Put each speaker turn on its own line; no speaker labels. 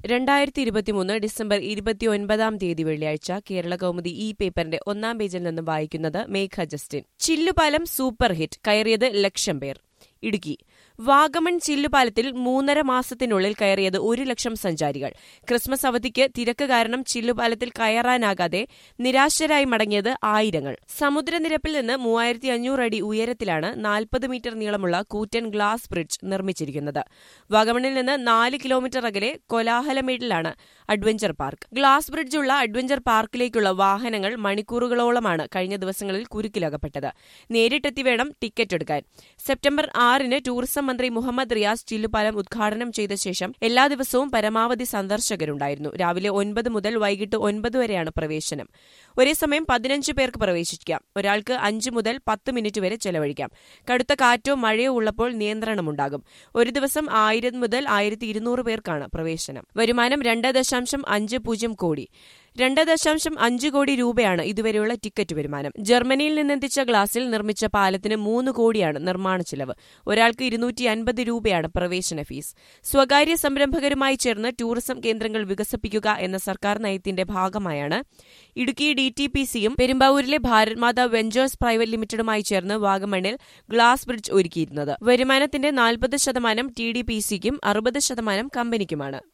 രണ്ടായിരത്തി ഇരുപത്തിമൂന്ന് ഡിസംബർ ഇരുപത്തിയൊൻപതാം തീയതി വെള്ളിയാഴ്ച കേരള കൗമുദി ഈ പേപ്പറിന്റെ ഒന്നാം പേജിൽ നിന്ന് വായിക്കുന്നത് മേഘ ജസ്റ്റിൻ ചില്ലുപാലം സൂപ്പർ ഹിറ്റ് കയറിയത് ലക്ഷം പേർ ഇടുക്കി വാഗമൺ ചില്ലുപാലത്തിൽ മൂന്നര മാസത്തിനുള്ളിൽ കയറിയത് ഒരു ലക്ഷം സഞ്ചാരികൾ ക്രിസ്മസ് അവധിക്ക് തിരക്ക് കാരണം ചില്ലുപാലത്തിൽ കയറാനാകാതെ നിരാശരായി മടങ്ങിയത് ആയിരങ്ങൾ സമുദ്രനിരപ്പിൽ നിന്ന് മൂവായിരത്തി അഞ്ഞൂറ് അടി ഉയരത്തിലാണ് നാൽപ്പത് മീറ്റർ നീളമുള്ള കൂറ്റൻ ഗ്ലാസ് ബ്രിഡ്ജ് നിർമ്മിച്ചിരിക്കുന്നത് വാഗമണിൽ നിന്ന് നാല് കിലോമീറ്റർ അകലെ കൊലാഹലമേടിലാണ് അഡ്വഞ്ചർ പാർക്ക് ഗ്ലാസ് ബ്രിഡ്ജുള്ള അഡ്വഞ്ചർ പാർക്കിലേക്കുള്ള വാഹനങ്ങൾ മണിക്കൂറുകളോളമാണ് കഴിഞ്ഞ ദിവസങ്ങളിൽ കുരുക്കിലകപ്പെട്ടത് നേരിട്ടെത്തി വേണം ടിക്കറ്റ് എടുക്കാൻ സെപ്റ്റംബർ ആറിന് ടൂറിസം മന്ത്രി മുഹമ്മദ് റിയാസ് ചില്ലുപാലം ഉദ്ഘാടനം ചെയ്ത ശേഷം എല്ലാ ദിവസവും പരമാവധി സന്ദർശകരുണ്ടായിരുന്നു രാവിലെ ഒൻപത് മുതൽ വൈകിട്ട് ഒൻപത് വരെയാണ് പ്രവേശനം ഒരേ സമയം പതിനഞ്ച് പേർക്ക് പ്രവേശിക്കാം ഒരാൾക്ക് അഞ്ച് മുതൽ പത്ത് മിനിറ്റ് വരെ ചെലവഴിക്കാം കടുത്ത കാറ്റോ മഴയോ ഉള്ളപ്പോൾ നിയന്ത്രണമുണ്ടാകും ഒരു ദിവസം ആയിരം മുതൽ ആയിരത്തി ഇരുന്നൂറ് പേർക്കാണ് പ്രവേശനം വരുമാനം രണ്ട് ദശാംശം അഞ്ച് പൂജ്യം കോടി രണ്ട് ദശാംശം അഞ്ച് കോടി രൂപയാണ് ഇതുവരെയുള്ള ടിക്കറ്റ് വരുമാനം ജർമ്മനിയിൽ നിന്നെത്തിച്ച ഗ്ലാസിൽ നിർമ്മിച്ച പാലത്തിന് മൂന്ന് കോടിയാണ് നിർമ്മാണ ചിലവ് ഒരാൾക്ക് ഇരുന്നൂറ്റി അൻപത് രൂപയാണ് പ്രവേശന ഫീസ് സ്വകാര്യ സംരംഭകരുമായി ചേർന്ന് ടൂറിസം കേന്ദ്രങ്ങൾ വികസിപ്പിക്കുക എന്ന സർക്കാർ നയത്തിന്റെ ഭാഗമായാണ് ഇടുക്കി ഡി ടി പി സിയും പെരുമ്പാവൂരിലെ ഭാരത് മാതാ വെഞ്ചേഴ്സ് പ്രൈവറ്റ് ലിമിറ്റഡുമായി ചേർന്ന് വാഗമണ്ണിൽ ഗ്ലാസ് ബ്രിഡ്ജ് ഒരുക്കിയിരുന്നത് വരുമാനത്തിന്റെ നാൽപ്പത് ശതമാനം ടി ഡി പി സിക്കും അറുപത് ശതമാനം കമ്പനിക്കുമാണ്